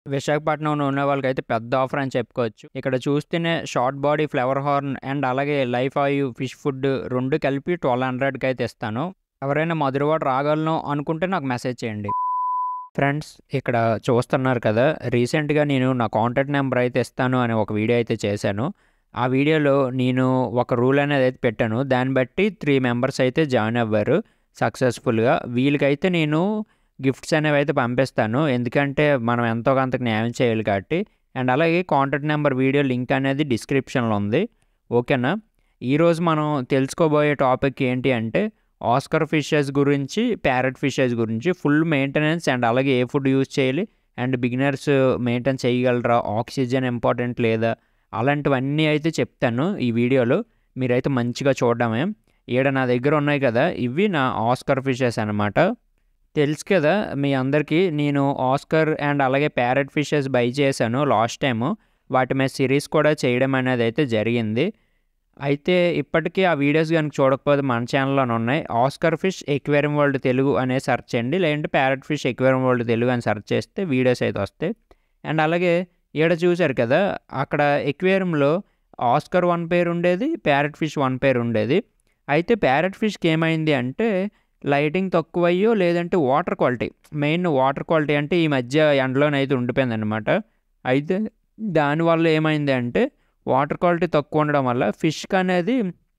విశాఖపట్నంలో ఉన్న వాళ్ళకైతే పెద్ద ఆఫర్ అని చెప్పుకోవచ్చు. ఇక్కడ చూస్తేనే short body flower horn and అలాగే లైఫ్ ఆయిల్ ఫిష్ ఫుడ్ 2 కలిపి 1200కి అయితే ఇస్తాను. ఎవరైనా మధురవాడ రాగలను అనుకుంటే నాకు మెసేజ్ చేయండి. ఫ్రెండ్స్ ఇక్కడ చూస్తున్నారు కదా! రీసెంట్‌గా నేను నా కాంటాక్ట్ నంబర్ అయితే ఇస్తాను అని ఒక వీడియో అయితే చేశాను. ఆ వీడియోలో నేను ఒక రూల్ అనేది అయితే పెట్టాను. దాన్ని బట్టి 3 మెంబర్స్ అయితే జాయిన్ అవ్వారు సక్సెస్‌ఫుల్‌గా. వీళ్ళకైతే నేను గిఫ్ట్స్ అనేవి అయితే పంపిస్తాను. ఎందుకంటే మనం ఎంతో కొంత న్యాయం చేయాలి కాబట్టి. అండ్ అలాగే కాంటాక్ట్ నంబర్ వీడియో లింక్ అనేది డిస్క్రిప్షన్‌లో ఉంది. ఓకేనా? ఈరోజు మనం తెలుసుకోబోయే టాపిక్ ఏంటి అంటే ఆస్కార్ ఫిషెస్ గురించి, ప్యారట్ ఫిషెస్ గురించి ఫుల్ మెయింటెనెన్స్ అండ్ అలాగే ఏ ఫుడ్ యూజ్ చేయాలి అండ్ బిగినర్స్ మెయింటైన్ చేయగలరా? ఆక్సిజన్ ఇంపార్టెంట్ లేదా? అలాంటివన్నీ అయితే చెప్తాను ఈ వీడియోలో. మీరైతే మంచిగా చూడడమే. ఈడ నా దగ్గర ఉన్నాయి కదా! ఇవి నా ఆస్కార్ ఫిషెస్ అనమాట. తెలుసు కదా! మీ అందరికీ నేను ఆస్కార్ అండ్ అలాగే ప్యారట్ ఫిషెస్ బై చేశాను లాస్ట్ టైము. వాటి మీద సిరీస్ కూడా చేయడం అనేది అయితే జరిగింది. అయితే ఇప్పటికీ ఆ వీడియోస్ గనుక చూడకపోతే మన ఛానల్‌లోనే ఉన్నాయి. Oscar fish aquarium world Telugu అనేది సెర్చ్ చేయండి. లేదంటే parrot fish aquarium world Telugu అని సెర్చ్ చేస్తే వీడియోస్ అయితే వస్తాయి. అండ్ అలాగే ఈడ చూసారు కదా! అక్కడ ఎక్వేరియంలో ఆస్కార్ 1 పేర్ ఉండేది. ప్యారట్ ఫిష్ 1 పేర్ ఉండేది. అయితే ప్యారట్ ఫిష్‌కి ఏమైంది అంటే లైటింగ్ తక్కువయ్యో లేదంటే water quality main water quality అంటే ఈ మధ్య ఎండలోనైతే ఉండిపోయిందనమాట. అయితే దానివల్ల ఏమైంది అంటే వాటర్ క్వాలిటీ తక్కువ ఉండడం వల్ల ఫిష్‌కి అనేది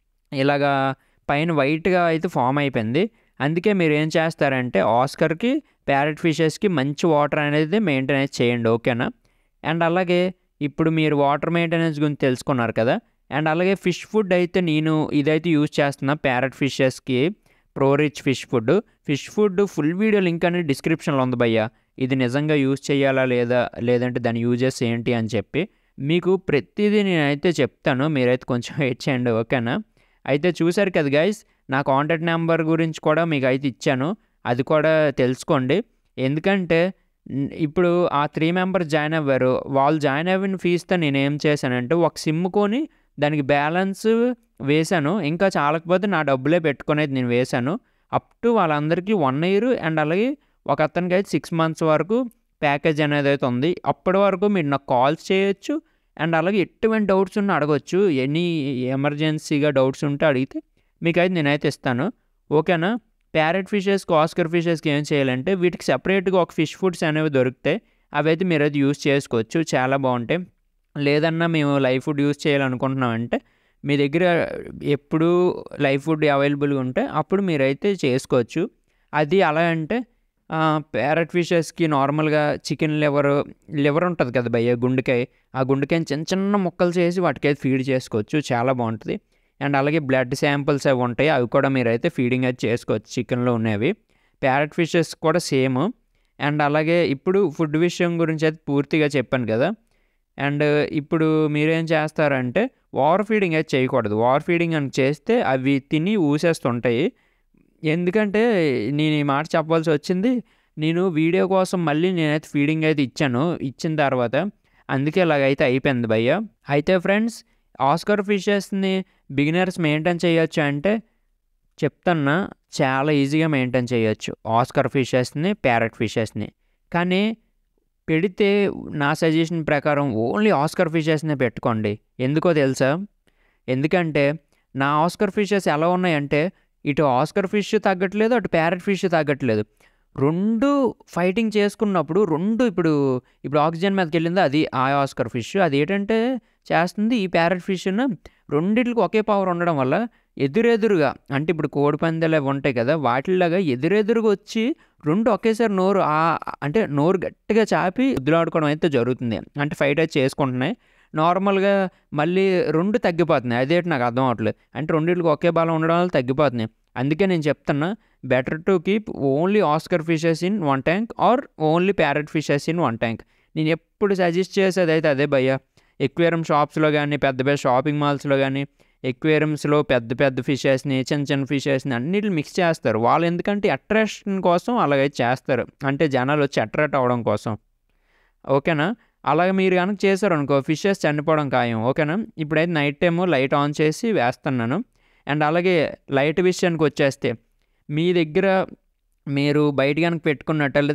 ఇలాగా పైన వైట్‌గా అయితే ఫార్మ్ అయిపోయింది. అందుకే మీరేం చేస్తారంటే ఆస్కార్‌కి, ప్యారట్ ఫిషెస్‌కి మంచి వాటర్ అనేది మెయింటెనెన్స్ చేయండి. ఓకేనా? అండ్ అలాగే ఇప్పుడు మీరు వాటర్ మెయింటెనెన్స్ గురించి తెలుసుకున్నారు కదా! అండ్ అలాగే ఫిష్ ఫుడ్ అయితే నేను ఇదైతే యూజ్ చేస్తున్నా ప్యారట్ ఫిషెస్‌కి pro rich fish food. Fish food full video link అనేది డిస్క్రిప్షన్‌లో ఉంది భయ్యా. ఇది నిజంగా యూజ్ చేయాలా లేదా? లేదంటే దాని యూజెస్ ఏంటి అని చెప్పి. మీకు ప్రతీదీ నేనైతే చెప్తాను. మీరైతే కొంచెం వెయిట్ చేయండి. ఓకేనా? అయితే చూసారు కదా గైస్! నా కాంటాక్ట్ నంబర్ గురించి కూడా మీకైతే ఇచ్చాను. అది కూడా తెలుసుకోండి. ఎందుకంటే హ్మ్, ఇప్పుడు ఆ 3 మెంబర్స్ జాయిన్ అవ్వారు. వాళ్ళు జాయిన్ అవ్విన ఫీస్‌తో నేనేం చేశానంటే ఒక సిమ్ కొని దానికి బ్యాలెన్స్ వేశాను. ఇంకా చాలకపోతే నా డబ్బులే పెట్టుకొనైతే నేను వేశాను. అప్ టు వాళ్ళందరికీ 1 ఇయర్ అండ్ అలాగే ఒక అతనికైతే 6 మంత్స్ వరకు ప్యాకేజ్ అనేది అయితే ఉంది. అప్పటి వరకు మీరు నాకు కాల్స్ చేయొచ్చు. అండ్ అలాగే ఎటువంటి డౌట్స్ ఉన్నా అడగొచ్చు. ఎనీ ఎమర్జెన్సీగా డౌట్స్ ఉంటే అడిగితే మీకైతే నేనైతే ఇస్తాను. ఓకేనా? ప్యారట్ ఫిషెస్‌కి, ఆస్కార్ ఫిషెస్‌కి ఏం చేయాలంటే వీటికి సెపరేట్‌గా ఒక ఫిష్ ఫుడ్స్ అనేవి దొరుకుతాయి. అవైతే మీరైతే యూజ్ చేసుకోవచ్చు. చాలా బావుంటాయి. లేదన్నా మేము లైవ్ ఫుడ్ యూజ్ చేయాలనుకుంటున్నామంటే మీ దగ్గర ఎప్పుడు లైవ్ ఫుడ్ అవైలబుల్‌గా ఉంటే అప్పుడు మీరైతే చేసుకోవచ్చు. అది ఎలా అంటే ఆహ్, ప్యారట్ ఫిషెస్‌కి నార్మల్‌గా చికెన్ లివర్, లివర్ ఉంటది కదా భయ్యా గుండెకాయ. ఆ గుండెకాయని చిన్న చిన్న ముక్కలు చేసి వాటికైతే ఫీడ్ చేసుకోవచ్చు. చాలా బావుంటది. అండ్ అలాగే బ్లడ్ శాంపిల్స్ అవి ఉంటాయి. అవి కూడా మీరైతే ఫీడింగ్ అయితే చేసుకోవచ్చు చికెన్‌లో ఉన్నవి. ప్యారట్ ఫిషెస్ కూడా సేమ్. అండ్ అలాగే ఇప్పుడు ఫుడ్ విషయం గురించి అయితే పూర్తిగా చెప్పాను కదా! అండ్ ఇప్పుడు మీరేం చేస్తారంటే ఓవర్ ఫీడింగ్ అయితే చేయకూడదు. ఓవర్ ఫీడింగ్ గనుక చేస్తే అవి తిని ఊసేస్తుంటాయి. ఎందుకంటే నేను ఈ మాట చెప్పాల్సి వచ్చింది. నేను వీడియో కోసం మళ్ళీ నేనైతే ఫీడింగ్ అయితే ఇచ్చాను. ఇచ్చిన తర్వాత అందుకే ఇలాగైతే అయిపోయింది భయ్యా. అయితే ఫ్రెండ్స్ ఆస్కార్ ఫిషెస్‌ని బిగినర్స్ మెయింటైన్ చేయొచ్చా అంటే చెప్తున్నా చాలా ఈజీగా మెయింటైన్ చేయొచ్చు. ఆస్కార్ ఫిషెస్‌ని, ప్యారట్ ఫిషెస్‌ని. కానీ పెడితే నా సజెషన్ ప్రకారం ఓన్లీ ఆస్కార్ ఫిషెస్‌నే పెట్టుకోండి. ఎందుకో తెలుసా? ఎందుకంటే నా ఆస్కార్ ఫిషెస్ ఎలా ఉన్నాయంటే ఇటు ఆస్కార్ ఫిష్ తగ్గట్లేదు. అటు ప్యారట్ ఫిష్ తగ్గట్లేదు. 2 ఫైటింగ్ చేసుకున్నప్పుడు 2 ఇప్పుడు ఇప్పుడు ఆక్సిజన్ మీదకెళ్ళిందా అది ఆ ఆస్కార్ ఫిష్. అదేంటంటే చేస్తుంది ఈ ప్యారట్ ఫిష్‌ను రెండిట్లకి ఒకే పవర్ ఉండడం వల్ల ఎదురెదురుగా అంటే ఇప్పుడు కోడిపందాలు అవి ఉంటాయి కదా! వాటిల్లాగా ఎదురెదురుగా వచ్చి 2 ఒకేసారి నోరు ఆహ్, అంటే నోరు గట్టిగా చాపి గుద్దులాడుకోవడం అయితే జరుగుతుంది. అంటే ఫైట్ అయితే చేసుకుంటున్నాయి. నార్మల్‌గా మళ్ళీ 2 తగ్గిపోతున్నాయి. అదేంటి నాకు అర్థం అవ్వట్లేదు. అంటే రెండిట్లకి ఒకే బలం ఉండడం వల్ల తగ్గిపోతున్నాయి. అందుకే నేను చెప్తున్నా better to keep only Oscar fishes in one tank or only parrot fishes in one tank. నేను ఎప్పుడు సజెస్ట్ చేసేదైతే అదే భయ్యా. ఎక్వేరియం షాప్స్‌లో గాని, పెద్ద పెద్ద షాపింగ్ మాల్స్‌లో గాని ఎక్వేరియంస్‌లో పెద్ద పెద్ద ఫిషెస్‌ని, చిన్న చిన్న ఫిషెస్‌ని అన్నిటిని మిక్స్ చేస్తారు. వాళ్ళు ఎందుకంటే అట్రాక్షన్ కోసం అలాగైతే చేస్తారు. అంటే జనాలు వచ్చి అట్రాక్ట్ అవ్వడం కోసం. ఓకేనా? అలాగే మీరు గనుక చేశారనుకో ఫిషెస్ చనిపోవడం ఖాయం. ఓకేనా? ఇప్పుడైతే నైట్ టైము లైట్ ఆన్ చేసి వేస్తున్నాను. అండ్ అలాగే లైట్ విషయానికి వచ్చేస్తే మీ దగ్గర మీరు బయట గనుక పెట్టుకున్నట్టయితే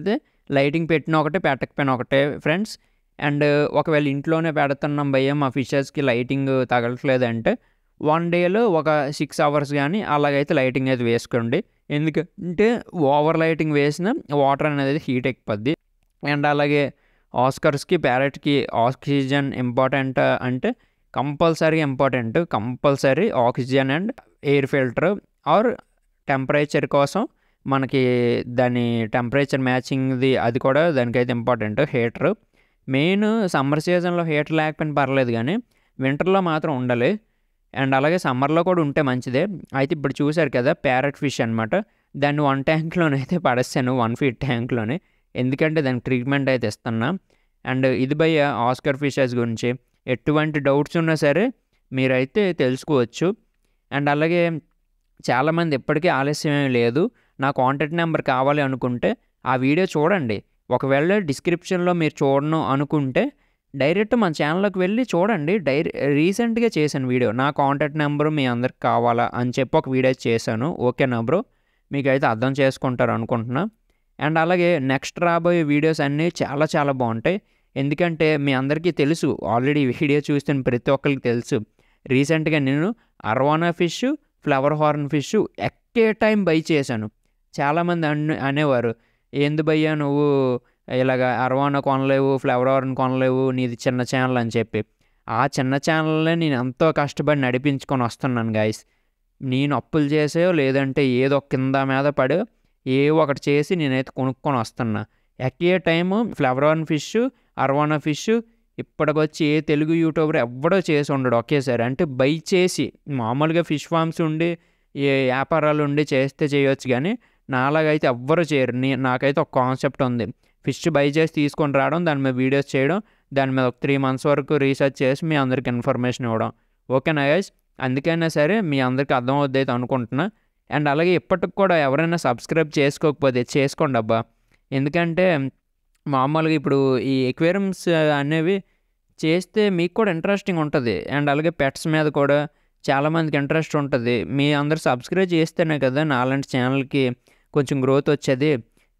లైటింగ్ పెట్టిన ఒకటే పెట్టకపోయినా ఒకటే ఫ్రెండ్స్ అండ్ ఒకవేళ ఇంట్లోనే పెడుతున్నాం భయ్య మా ఫిషెస్కి లైటింగ్ తగలట్లేదు అంటే వన్ డేలో ఒక సిక్స్ అవర్స్ కానీ అలాగైతే లైటింగ్ అయితే వేసుకోండి ఎందుకంటే ఓవర్ లైటింగ్ వేసిన వాటర్ అనేది హీట్ ఎక్కిపోద్ది అండ్ అలాగే ఆస్కర్స్కి ప్యారెట్కి ఆక్సిజన్ ఇంపార్టెంట్ అంటే compulsory important compulsory oxygen and air filter or temperature కోసం మనకి దాని టెంపరేచర్ మ్యాచింగ్ది అది కూడా దానికైతే ఇంపార్టెంట్ హీటర్ మెయిన్ సమ్మర్ సీజన్లో హీటర్ లేకపోయినా పర్లేదు కానీ వింటర్లో మాత్రం ఉండాలి అండ్ అలాగే సమ్మర్లో కూడా ఉంటే మంచిదే అయితే ఇప్పుడు చూశారు కదా ప్యారెట్ ఫిష్ అనమాట దాన్ని వన్ ట్యాంక్లోనైతే పడేస్తాను వన్ ఫీట్ ట్యాంక్లోనే ఎందుకంటే దానికి ట్రీట్మెంట్ అయితే ఇస్తున్నా అండ్ ఇది భయ్య ఆస్కర్ ఫిషెస్ గురించి ఎటువంటి డౌట్స్ ఉన్నా సరే మీరైతే తెలుసుకోవచ్చు అండ్ అలాగే చాలామంది ఎప్పటికీ ఆలస్యం ఏమీ లేదు నా కాంటాక్ట్ నెంబర్ కావాలి అనుకుంటే ఆ వీడియో చూడండి ఒకవేళ డిస్క్రిప్షన్లో మీరు చూడను అనుకుంటే డైరెక్ట్ మన ఛానల్లోకి వెళ్ళి చూడండి డైరె రీసెంట్గా చేశాను వీడియో నా కాంటాక్ట్ నెంబర్ మీ అందరికి కావాలా అని చెప్పి ఒక వీడియో చేశాను ఓకేనా బ్రో మీకు అయితే అర్థం చేసుకుంటారు అనుకుంటున్నా అండ్ అలాగే నెక్స్ట్ రాబోయే వీడియోస్ అన్నీ చాలా చాలా బాగుంటాయి ఎందుకంటే మీ అందరికీ తెలుసు ఆల్రెడీ వీడియో చూస్తున్న ప్రతి ఒక్కరికి తెలుసు రీసెంట్గా నేను arowana fish flower horn fish ఎక్కే టైం బై చేశాను చాలామంది అన్ అనేవారు ఏంది భయ్యా నువ్వు ఇలాగ అర్వానా కొనలేవు ఫ్లవర్ హార్న్ కొనలేవు నీది చిన్న ఛానల్ అని చెప్పి ఆ చిన్న ఛానల్నే నేను ఎంతో కష్టపడి నడిపించుకొని వస్తున్నాను గాయస్ నేను అప్పులు చేసేయో లేదంటే ఏదో కింద మీద పడో ఏ ఒకటి చేసి నేనైతే కొనుక్కొని వస్తున్నా ఎక్కే time flower horn fish arowana fish ఇప్పటికొచ్చి ఏ తెలుగు యూట్యూబర్ ఎవ్వడో చేసి ఉండడు ఒకేసారి అంటే బై చేసి మామూలుగా ఫిష్ ఫార్మ్స్ ఉండి ఏ వ్యాపారాలు ఉండి చేస్తే చేయొచ్చు కానీ నాలాగైతే ఎవ్వరు చేయరు నీ నాకైతే ఒక కాన్సెప్ట్ ఉంది ఫిష్ బై చేసి తీసుకొని రావడం దాని మీద వీడియోస్ చేయడం దాని మీద ఒక త్రీ మంత్స్ వరకు రీసెర్చ్ చేసి మీ అందరికి ఇన్ఫర్మేషన్ ఇవ్వడం ఓకేనా గైస్ అందుకైనా సరే మీ అందరికి అర్థమవుద్ది అయితే అనుకుంటున్నా అండ్ అలాగే ఇప్పటికి కూడా ఎవరైనా సబ్స్క్రైబ్ చేసుకోకపోతే చేసుకోండి అబ్బా ఎందుకంటే మామూలుగా ఇప్పుడు ఈ ఎక్వేరియంస్ అనేవి చేస్తే మీకు కూడా ఇంట్రెస్టింగ్ ఉంటుంది అండ్ అలాగే పెట్స్ మీద కూడా చాలామందికి ఇంట్రెస్ట్ ఉంటుంది మీ అందరు సబ్స్క్రైబ్ చేస్తేనే కదా నాలాంటి ఛానల్కి కొంచెం గ్రోత్ వచ్చేది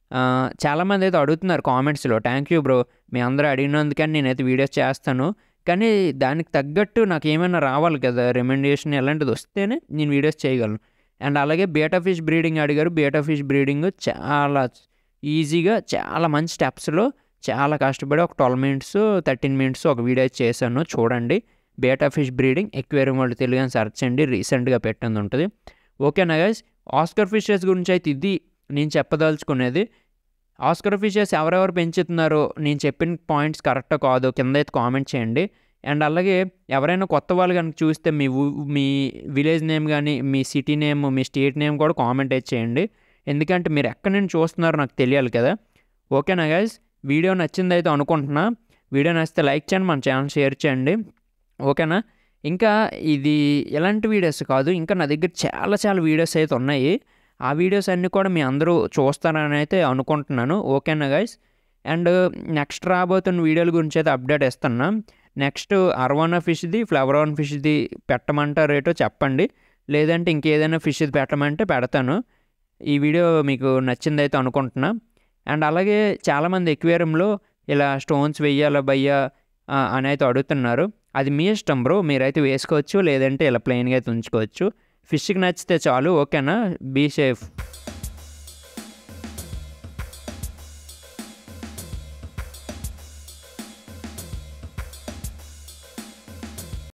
చాలామంది అయితే అడుగుతున్నారు కామెంట్స్లో థ్యాంక్ యూ బ్రో మీ అందరూ అడిగినందుకని నేనైతే వీడియోస్ చేస్తాను కానీ దానికి తగ్గట్టు నాకు ఏమైనా రావాలి కదా రిమెండేషన్ ఎలాంటిది వస్తేనే నేను వీడియోస్ చేయగలను అండ్ అలాగే బేటా ఫిష్ బ్రీడింగ్ అడిగారు బేటా ఫిష్ బ్రీడింగ్ చాలా ఈజీగా చాలా మంచి స్టెప్స్లో చాలా కష్టపడి ఒక ట్వెల్వ్ మినిట్స్ థర్టీన్ మినిట్స్ ఒక వీడియో చేశాను చూడండి బేటా ఫిష్ బ్రీడింగ్ ఎక్వేరియం వాళ్ళు తెలుగు అని సెర్చ్ చేయండి రీసెంట్గా పెట్టింది ఉంటుంది ఓకేనా గైస్ ఆస్కర్ ఫిషెస్ గురించి అయితే ఇది నేను చెప్పదలుచుకునేది ఆస్కర్ ఫిషెస్ ఎవరెవరు పెంచుతున్నారో నేను చెప్పిన పాయింట్స్ కరెక్ట్ కాదు కింద అయితే కామెంట్ చేయండి అండ్ అలాగే ఎవరైనా కొత్త వాళ్ళు కనుక చూస్తే మీ ఊ మీ విలేజ్ నేమ్ కానీ మీ సిటీ నేమ్ మీ స్టేట్ నేమ్ కూడా కామెంట్ అయితే చేయండి ఎందుకంటే మీరు ఎక్కడి నుంచి చూస్తున్నారో నాకు తెలియాలి కదా ఓకేనా గైస్ వీడియో నచ్చింది అయితే అనుకుంటున్నా వీడియో నచ్చితే లైక్ చేయండి మన ఛానల్ షేర్ చేయండి ఓకేనా ఇంకా ఇది ఎలాంటి వీడియోస్ కాదు ఇంకా నా దగ్గర చాలా చాలా వీడియోస్ అయితే ఉన్నాయి ఆ వీడియోస్ అన్నీ కూడా మీ అందరూ చూస్తారని అయితే అనుకుంటున్నాను ఓకేనా గైస్ అండ్ నెక్స్ట్ రాబోతున్న వీడియోల గురించి అయితే అప్డేట్ ఇస్తున్నా నెక్స్ట్ అర్వానా ఫిష్ది ఫ్లవర్ ఆన్ ఫిష్ది పెట్టమంటారు రేటో చెప్పండి లేదంటే ఇంకేదైనా ఫిష్ది పెట్టమంటే పెడతాను ఈ వీడియో మీకు నచ్చిందైతే అనుకుంటున్నా అండ్ అలాగే చాలామంది ఎక్వేరియంలో ఇలా స్టోన్స్ వెయ్యాలా భయ్యా అని అయితే అడుగుతున్నారు అది మీ ఇష్టం బ్రో మీరైతే వేసుకోవచ్చు లేదంటే ఇలా ప్లెయిన్గా అయితే ఉంచుకోవచ్చు ఫిష్కి నచ్చితే చాలు ఓకేనా బీ సేఫ్